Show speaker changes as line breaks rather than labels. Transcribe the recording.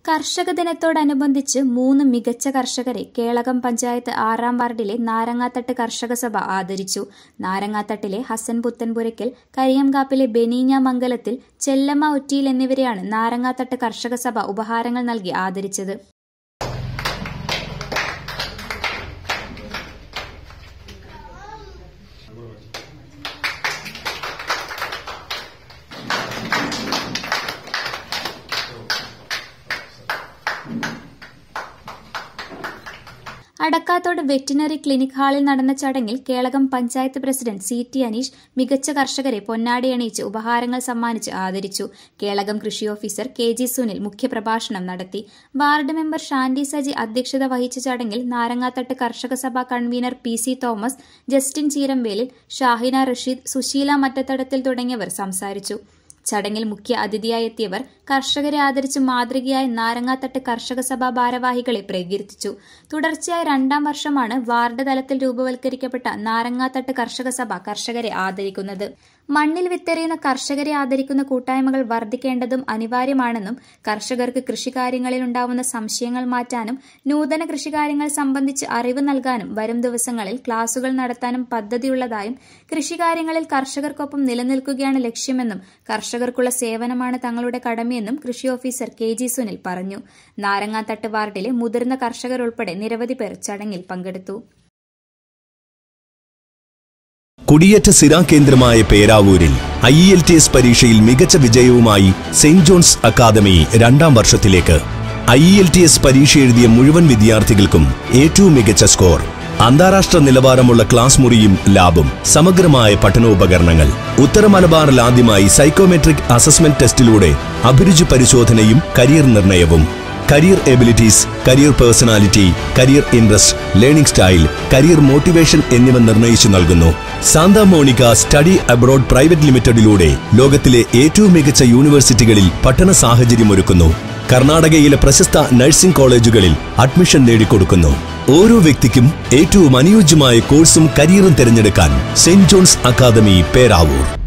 കർഷക ദിനത്തോടനുബന്ധിച്ച് മൂന്ന് മികച്ച കർഷകരെ കേളകം പഞ്ചായത്ത് ആറാം വാർഡിലെ നാരങ്ങാത്തട്ട് കർഷക സഭ ആദരിച്ചു നാരങ്ങാത്തട്ടിലെ ഹസൻ പുത്തൻപുരയ്ക്കൽ കരിയംകാപ്പിലെ ബെനീഞ്ഞ മംഗലത്തിൽ ചെല്ലമ്മ ഒറ്റിയിൽ എന്നിവരെയാണ് നാരങ്ങാത്തട്ട് കർഷക സഭ ഉപഹാരങ്ങൾ നൽകി ആദരിച്ചത് അടക്കാത്തോട് വെറ്റിനറി ക്ലിനിക് ഹാളിൽ നടന്ന ചടങ്ങിൽ Kelakam panchayat president C T Aneesh മികച്ച കർഷകരെ പൊന്നാടി അണിയിച്ച് ഉപഹാരങ്ങൾ സമ്മാനിച്ച് ആദരിച്ചു കേളകം കൃഷി ഓഫീസർ കെ ജി സുനിൽ മുഖ്യപ്രഭാഷണം നടത്തി വാർഡ് മെമ്പർ ഷാൻഡി സജി അധ്യക്ഷത വഹിച്ച ചടങ്ങിൽ നാരങ്ങാത്തട്ട് കർഷക സഭ convener P C Thomas Justin Cheerambelil Shahina Rasheed Susheela Mattathadathil തുടങ്ങിയവർ സംസാരിച്ചു ചടങ്ങിൽ മുഖ്യ അതിഥിയായി എത്തിയവർ കർഷകരെ ആദരിച്ച് മാതൃകയായ നാരങ്ങാത്തട്ട് കർഷക സഭാ ഭാരവാഹികളെ പ്രകീർത്തിച്ചു തുടർച്ചയായ രണ്ടാം വർഷമാണ് വാർഡ് തലത്തിൽ രൂപവൽക്കരിക്കപ്പെട്ട നാരങ്ങാത്തട്ട് കർഷക സഭ കർഷകരെ ആദരിക്കുന്നത് മണ്ണിൽ വിത്തെറിയുന്ന കർഷകരെ ആദരിക്കുന്ന കൂട്ടായ്മകൾ വർദ്ധിക്കേണ്ടതും അനിവാര്യമാണെന്നും കർഷകർക്ക് കൃഷികാര്യങ്ങളിൽ ഉണ്ടാവുന്ന സംശയങ്ങൾ മാറ്റാനും നൂതന കൃഷികാര്യങ്ങൾ സംബന്ധിച്ച് അറിവ് നൽകാനും വരും ദിവസങ്ങളിൽ ക്ലാസുകൾ നടത്താനും പദ്ധതിയുള്ളതായും കൃഷികാര്യങ്ങളിൽ കർഷകർക്കൊപ്പം നിലനിൽക്കുകയാണ് ലക്ഷ്യമെന്നും കർഷകർക്കുള്ള സേവനമാണ് തങ്ങളുടെ കടമയെന്നും കൃഷി ഓഫീസർ കെ ജി സുനിൽ പറഞ്ഞു നാരങ്ങാത്തട്ട് വാർഡിലെ മുതിർന്ന കർഷകർ ഉൾപ്പെടെ നിരവധി പേർ ചടങ്ങിൽ പങ്കെടുത്തു
കുടിയേറ്റ സിരാ കേന്ദ്രമായ പേരാവൂരിൽ ഐ എൽ ടി എസ് പരീക്ഷയിൽ മികച്ച വിജയവുമായി സെന്റ് ജോൺസ് അക്കാദമി രണ്ടാം വർഷത്തിലേക്ക് ഐ എൽ ടി എസ് പരീക്ഷ എഴുതിയ മുഴുവൻ വിദ്യാർത്ഥികൾക്കും ഏറ്റവും മികച്ച സ്കോർ അന്താരാഷ്ട്ര നിലവാരമുള്ള ക്ലാസ് മുറിയും ലാബും സമഗ്രമായ പഠനോപകരണങ്ങൾ ഉത്തര മലബാറിൽ ആദ്യമായി സൈക്കോമെട്രിക് അസസ്മെന്റ് ടെസ്റ്റിലൂടെ അഭിരുചി പരിശോധനയും കരിയർ നിർണയവും career abilities career personality career interest learning style career motivation എന്നിവ നിർണയിച്ചു നൽകുന്നു Santa Monica study abroad private ലിമിറ്റഡിലൂടെ ലോകത്തിലെ ഏറ്റവും മികച്ച യൂണിവേഴ്സിറ്റികളിൽ പഠന സാഹചര്യമൊരുക്കുന്നു കർണാടകയിലെ പ്രശസ്ത നഴ്സിംഗ് കോളേജുകളിൽ അഡ്മിഷൻ നേടിക്കൊടുക്കുന്നു ഓരോ വ്യക്തിക്കും ഏറ്റവും അനുയോജ്യമായ കോഴ്സും കരിയറും തിരഞ്ഞെടുക്കാൻ സെന്റ് ജോൺസ് അക്കാദമി പേരാവൂർ